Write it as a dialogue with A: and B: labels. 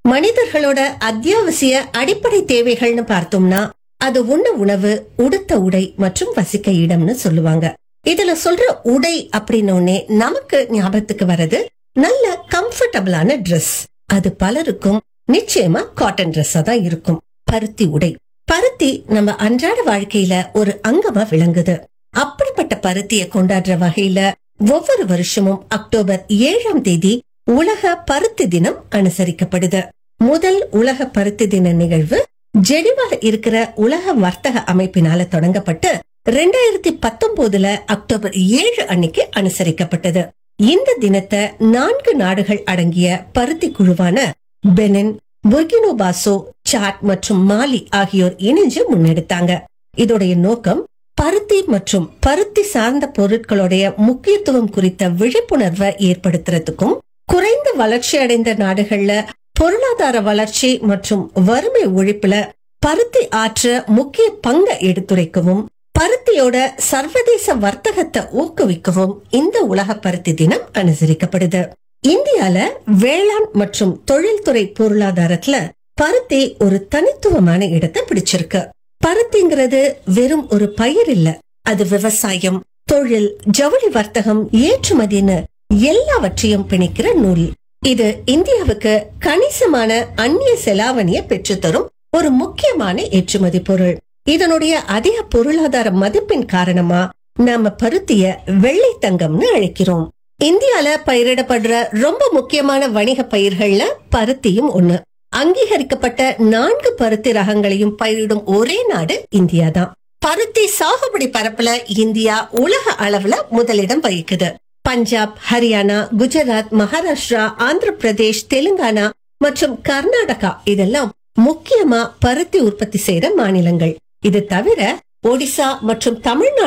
A: மனிதர்களோட அத்தியாவசிய அடிப்படை தேவைகள்னு பார்த்தோம்னா அது உண்ண உணவு உடுத்த உடை மற்றும் வசிக்க இடம்னு சொல்லுவாங்க இதுல சொல்ற உடை அப்படின்னோடனே நமக்கு ஞாபகத்துக்கு வர்றது நல்ல கம்ஃபர்டபுளான Dress அது பலருக்கும் நிச்சயமா காட்டன் Dress-ஆ தான் இருக்கும் பருத்தி உடை பருத்தி நம்ம அன்றாட வாழ்க்கையில ஒரு அங்கமா விளங்குது அப்படிப்பட்ட பருத்தியை கொண்டாடுற வகையில ஒவ்வொரு வருஷமும் அக்டோபர் ஏழாம் தேதி உலக பருத்தி தினம் அனுசரிக்கப்படுது முதல் உலக பருத்தி தின நிகழ்வு ஜெனிவால இருக்கிற உலக வர்த்தக அமைப்பினால தொடங்கப்பட்டு ரெண்டாயிரத்தி பத்தொன்பதுல அக்டோபர் ஏழு அன்னைக்கு அனுசரிக்கப்பட்டது இந்த தினத்தை நான்கு நாடுகள் அடங்கிய பருத்தி குழுவான பெனின் புர்கினோபாசோ சாட் மற்றும் மாலி ஆகியோர் இணைஞ்சு முன்னெடுத்தாங்க இதோடைய நோக்கம் பருத்தி மற்றும் பருத்தி சார்ந்த பொருட்களுடைய முக்கியத்துவம் குறித்த விழிப்புணர்வை ஏற்படுத்துறதுக்கும் குறைந்த வளர்ச்சி அடைந்த நாடுகள்ல பொருளாதார வளர்ச்சி மற்றும் வறுமை ஒழிப்புல பருத்தி ஆற்ற முக்கிய பங்கை எடுத்துரைக்கவும் பருத்தியோட சர்வதேச வர்த்தகத்தை ஊக்குவிக்கவும் இந்த உலக பருத்தி தினம் அனுசரிக்கப்படுது இந்தியால வேளாண் மற்றும் தொழில்துறை பொருளாதாரத்துல பருத்தி ஒரு தனித்துவமான இடத்தை பிடிச்சிருக்கு பருத்திங்கிறது வெறும் ஒரு பயிர் இல்ல அது விவசாயம் தொழில் ஜவுளி வர்த்தகம் ஏற்றுமதின்னு எல்லாவற்றையும் பிணைக்கிற நூல் இது இந்தியாவுக்கு கணிசமான அந்நிய செலாவணிய பெற்றுத்தரும் ஒரு முக்கியமான ஏற்றுமதி பொருள் இதனுடைய அதிக பொருளாதார மதிப்பின் காரணமா நாம பருத்திய வெள்ளை தங்கம்னு அழைக்கிறோம் இந்தியால பயிரிடப்படுற ரொம்ப முக்கியமான வணிக பயிர்கள்ல பருத்தியும் ஒண்ணு அங்கீகரிக்கப்பட்ட நான்கு பருத்தி ரகங்களையும் பயிரிடும் ஒரே நாடு இந்தியா தான் பருத்தி சாகுபடி பரப்புல இந்தியா உலக அளவுல முதலிடம் வகிக்குது பஞ்சாப் ஹரியானா குஜராத் மகாராஷ்டிரா ஆந்திர பிரதேஷ் தெலுங்கானா மற்றும் கர்நாடகா இதெல்லாம் முக்கியமா பருத்தி உற்பத்தி செய்யற மாநிலங்கள் இது தவிர ஒடிசா மற்றும் தமிழ்நாடு